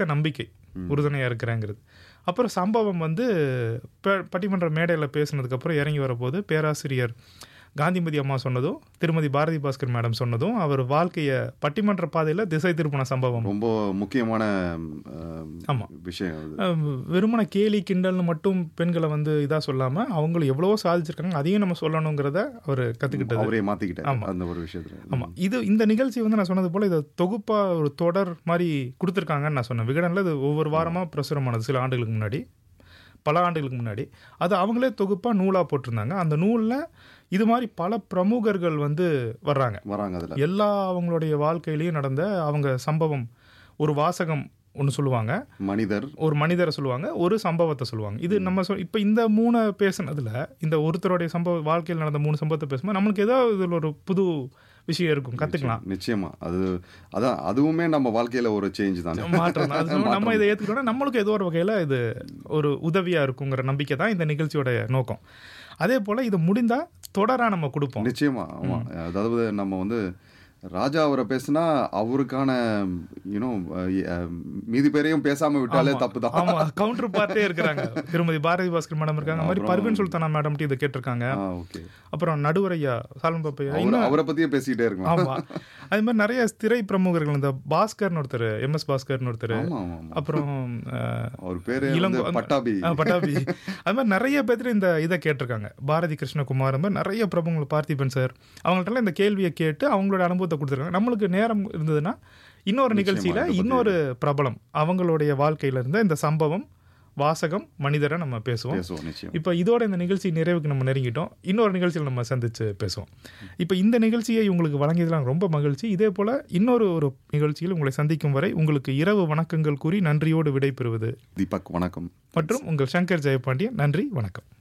நம்பிக்கை உறுதுணையாக இருக்கிறேங்கிறது அப்புறம் சம்பவம் வந்து ப- பட்டிமன்ற மேடையில் பேசுனதுக்கப்புறம் இறங்கி வரப்போது பேராசிரியர் காந்திமதி அம்மா சொன்னதும் திருமதி பாரதி பாஸ்கர் மேடம் சொன்னதும் அவர் வாழ்க்கையை பட்டிமன்ற பாதையில் திசை திருப்பின சம்பவம் ரொம்ப முக்கியமான அஹ், ஆமா. விஷயம் அது அஹ் வெறுமன கேலி கிண்டல்னு மட்டும் பெண்களை வந்து இதாக சொல்லாமல் அவங்களும் எவ்வளவோ சாதிச்சிருக்காங்க அதையும் நம்ம சொல்லணுங்கிறத அவர் கற்றுக்கிட்டது அவரே மாத்திக்கிட்டாரு ஆமா. அந்த ஒரு விஷயத்துல ஆமாம் இது இந்த நிகழ்ச்சி வந்து நான் சொன்னது போல் இதை தொகுப்பாக ஒரு தொடர் மாதிரி கொடுத்துருக்காங்கன்னு நான் சொன்னேன் விகடனில் இது ஒவ்வொரு வாரமாக பிரசுரமானது சில ஆண்டுகளுக்கு முன்னாடி பல ஆண்டுகளுக்கு முன்னாடி அது அவங்களே தொகுப்பாக நூலாக போட்டிருந்தாங்க அந்த நூலில் இது மாதிரி பல பிரமுகர்கள் வந்து வர்றாங்க வராங்க அதுல எல்லா அவங்களுடைய வாழ்க்கையிலையும் நடந்த அவங்க சம்பவம் ஒரு வாசகம் ஒன்று சொல்லுவாங்க மனிதர் ஒரு மனிதரை சொல்லுவாங்க ஒரு சம்பவத்தை சொல்லுவாங்க இது நம்ம சொல் இப்போ இந்த மூணு பேசுனதுல இந்த ஒருத்தருடைய சம்பவ வாழ்க்கையில் நடந்த மூணு சம்பவத்தை பேசும்போது நம்மளுக்கு ஏதோ இதில் ஒரு புது விஷயம் இருக்கும் கற்றுக்கலாம் நிச்சயமா அது அதான் அதுவுமே நம்ம வாழ்க்கையில ஒரு சேஞ்ச் தானே மாற்றம் தான். அது நம்ம- நம்ம இதை ஏற்றுக்கிட்டோம்னா நம்மளுக்கு ஏதோ ஒரு வகையில் இது ஒரு உதவியாக இருக்குங்கிற நம்பிக்கை தான் இந்த நிகழ்ச்சியோட நோக்கம் அதே போல் இது முடிந்தால் தொடராக நம்ம கொடுப்போம் நிச்சயமா ஆமா அதாவது நம்ம வந்து ராஜா அவரை பேசினா அவருக்கான யூனோ மீதி பேரையும் பேசாம விட்டாலே தப்பு தான் ஆமா கவுண்டர் பார்ட்டே இருக்கிறாங்க திருமதி பாரதி பாஸ்கர் மேடம் இருக்காங்க மாதிரி பர்வீன் சுல்தானா மேடம் இதை கேட்டிருக்காங்க ஓகே அப்புறம் நடுவரையா சாலம் பாப்பையா இன்னும் அவரை பத்தியே பேசிக்கிட்டே இருக்கலாம் ஆமா அதே மாதிரி நிறைய திரை பிரமுகர்கள் இந்த பாஸ்கர்னு ஒருத்தர் எம் எஸ் பாஸ்கர்னு ஒருத்தர் ஆமா ஆமா ஆமா அப்புறம் அஹ், அவர் பேரு இளங்கோ- வந்து பட்டாபி ஆ, பட்டாபி அது மாதிரி நிறைய பேர் இந்த இதை கேட்டிருக்காங்க பாரதி கிருஷ்ணகுமார் அந்த மாதிரி நிறைய பிரபுங்கள் பார்த்திபன் சார் அவங்கள்ட்ட இந்த கேள்வியை கேட்டு அவங்களோட அனுபவத்தை கொடுத்துருக்காங்க நம்மளுக்கு நேரம் இருந்ததுன்னா இன்னொரு நிகழ்ச்சியில இதை பத்தி- இன்னொரு பிரபலம் அவங்களுடைய வாழ்க்கையில இருந்த இந்த சம்பவம் வாசகம் மனிதரை நம்ம பேசுவோம் பேசுவோம் நிச்சயம் இப்போ இதோட இந்த நிகழ்ச்சி நிறைவுக்கு நம்ம நெருங்கிட்டோம் இன்னொரு நிகழ்ச்சியில் நம்ம சந்திச்சு பேசுவோம் இப்போ இந்த நிகழ்ச்சியை உங்களுக்கு வழங்கியதெல்லாம் ரொம்ப மகிழ்ச்சி இதே போல இன்னொரு ஒரு நிகழ்ச்சியில் உங்களை சந்திக்கும் வரை உங்களுக்கு இரவு வணக்கங்கள் கூறி நன்றியோடு விடைபெறுவது தீபக் வணக்கம் மற்றும் உங்கள் சங்கர் ஜெயபாண்டியன் நன்றி வணக்கம்